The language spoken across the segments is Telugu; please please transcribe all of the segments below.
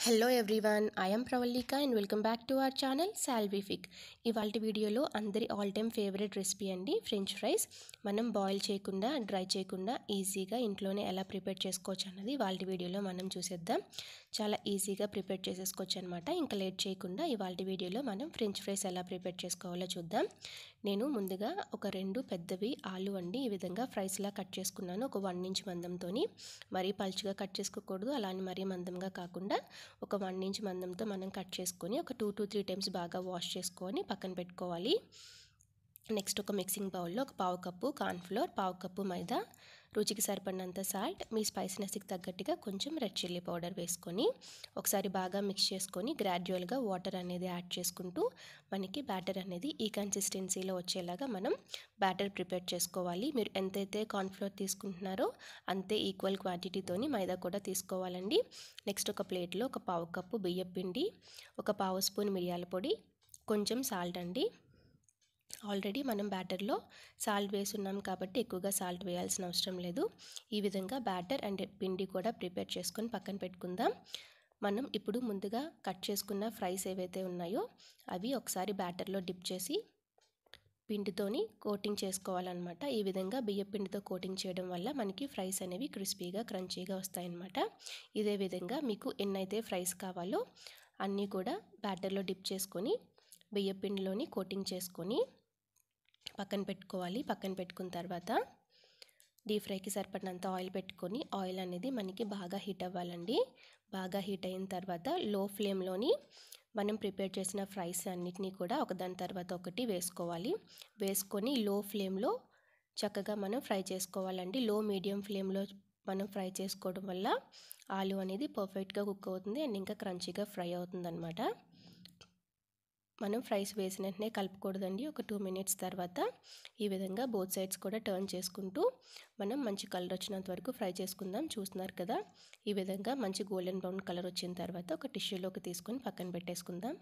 hello everyone I'm Pravallika and welcome back to our channel Salvific ఇవాళ వీడియోలో అందరి ఆల్ టైమ్ ఫేవరెట్ రెసిపీ అండి ఫ్రెంచ్ ఫ్రైస్ మనం బాయిల్ చేయకుండా డ్రై చేయకుండా ఈజీగా ఇంట్లోనే ఎలా ప్రిపేర్ చేసుకోవచ్చు అన్నది వాళ్ళ వీడియోలో మనం చూసేద్దాం చాలా ఈజీగా ప్రిపేర్ చేసేసుకోవచ్చు అనమాట ఇంకా లేట్ చేయకుండా ఇవాళ వీడియోలో మనం ఫ్రెంచ్ ఫ్రైస్ ఎలా ప్రిపేర్ చేసుకోవాలో చూద్దాం నేను ముందుగా ఒక రెండు పెద్దవి ఆలు అండి ఈ విధంగా ఫ్రైస్లా కట్ చేసుకున్నాను ఒక వన్ ఇంచ్ మందంతో మరీ పలుచగా కట్ చేసుకోకూడదు అలానే మరీ మందంగా కాకుండా ఒక వన్ ఇంచ్ మందంతో మనం కట్ చేసుకొని ఒక టూ టు త్రీ టైమ్స్ బాగా వాష్ చేసుకొని పక్కన పెట్టుకోవాలి నెక్స్ట్ ఒక మిక్సింగ్ బౌల్లో ఒక పావు కప్పు కార్న్ఫ్లోర్ పావు కప్పు మైదా రుచికి సరిపడినంత సాల్ట్ మీ స్పైసీనెస్కి తగ్గట్టుగా కొంచెం రెడ్ చిల్లీ పౌడర్ వేసుకొని ఒకసారి బాగా మిక్స్ చేసుకొని గ్రాడ్యువల్గా వాటర్ అనేది యాడ్ చేసుకుంటూ మనకి బ్యాటర్ అనేది ఈ కన్సిస్టెన్సీలో వచ్చేలాగా మనం బ్యాటర్ ప్రిపేర్ చేసుకోవాలి మీరు ఎంతైతే కార్న్ఫ్లోర్ తీసుకుంటున్నారో అంతే ఈక్వల్ క్వాంటిటీతోని మైదా కూడా తీసుకోవాలండి నెక్స్ట్ ఒక ప్లేట్లో ఒక పావు కప్పు బియ్యం పిండి ఒక పావు స్పూన్ మిరియాల పొడి కొంచెం సాల్ట్ అండి ఆల్రెడీ మనం బ్యాటర్లో సాల్ట్ వేసున్నాం కాబట్టి ఎక్కువగా సాల్ట్ వేయాల్సిన అవసరం లేదు ఈ విధంగా బ్యాటర్ అండ్ పిండి కూడా ప్రిపేర్ చేసుకొని పక్కన పెట్టుకుందాం మనం ఇప్పుడు ముందుగా కట్ చేసుకున్న ఫ్రైస్ ఏవైతే ఉన్నాయో అవి ఒకసారి బ్యాటర్లో డిప్ చేసి పిండితోని కోటింగ్ చేసుకోవాలన్నమాట ఈ విధంగా బియ్య పిండితో కోటింగ్ చేయడం వల్ల మనకి ఫ్రైస్ అనేవి క్రిస్పీగా క్రంచీగా వస్తాయన్నమాట ఇదే విధంగా మీకు ఎన్నైతే ఫ్రైస్ కావాలో అన్నీ కూడా బ్యాటర్లో డిప్ చేసుకొని బియ్య పిండిలోని కోటింగ్ చేసుకొని పక్కన పెట్టుకోవాలి పక్కన పెట్టుకున్న తర్వాత డీప్ ఫ్రైకి సరిపడినంత ఆయిల్ పెట్టుకొని ఆయిల్ అనేది మనకి బాగా హీట్ అవ్వాలండి బాగా హీట్ అయిన తర్వాత లో ఫ్లేమ్లోని మనం ప్రిపేర్ చేసిన ఫ్రైస్ అన్నిటినీ కూడా ఒకదాని తర్వాత ఒకటి వేసుకోవాలి వేసుకొని లో ఫ్లేమ్లో చక్కగా మనం ఫ్రై చేసుకోవాలండి లో మీడియం ఫ్లేమ్లో మనం ఫ్రై చేసుకోవడం వల్ల ఆలు అనేది పర్ఫెక్ట్గా కుక్ అవుతుంది అండ్ ఇంకా క్రంచీగా ఫ్రై అవుతుందన్నమాట మనం ఫ్రైస్ వేసిన వెంటనే కలుపుకూడదండి ఒక టూ మినిట్స్ తర్వాత ఈ విధంగా బోత్ సైడ్స్ కూడా టర్న్ చేసుకుంటూ మనం మంచి కలర్ వచ్చినంత వరకు ఫ్రై చేసుకుందాం చూస్తున్నారు కదా ఈ విధంగా మంచి గోల్డెన్ బ్రౌన్ కలర్ వచ్చిన తర్వాత ఒక టిష్యూలోకి తీసుకొని పక్కన పెట్టేసుకుందాం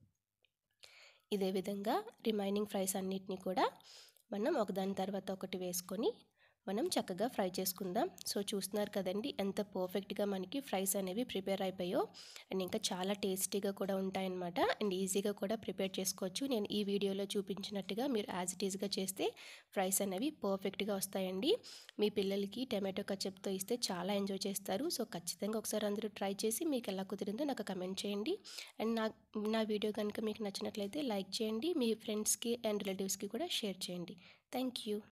ఇదే విధంగా రిమైనింగ్ ఫ్రైస్ అన్నిటినీ కూడా మనం ఒకదాని తర్వాత ఒకటి వేసుకొని మనం చక్కగా ఫ్రై చేసుకుందాం సో చూస్తున్నారు కదండి ఎంత పర్ఫెక్ట్గా మనకి ఫ్రైస్ అనేవి ప్రిపేర్ అయిపోయో అండ్ ఇంకా చాలా టేస్టీగా కూడా ఉంటాయన్నమాట అండ్ ఈజీగా కూడా ప్రిపేర్ చేసుకోవచ్చు నేను ఈ వీడియోలో చూపించినట్టుగా మీరు యాజ్ ఇట్ ఈస్గా చేస్తే ఫ్రైస్ అనేవి పర్ఫెక్ట్గా వస్తాయండి మీ పిల్లలకి టమాటో కచప్తో ఇస్తే చాలా ఎంజాయ్ చేస్తారు సో ఖచ్చితంగా ఒకసారి అందరూ ట్రై చేసి మీకు ఎలా కుదిరిందో నాకు కమెంట్ చేయండి అండ్ నా నా వీడియో కనుక మీకు నచ్చినట్లయితే లైక్ చేయండి మీ ఫ్రెండ్స్కి అండ్ రిలేటివ్స్కి కూడా షేర్ చేయండి థ్యాంక్ యూ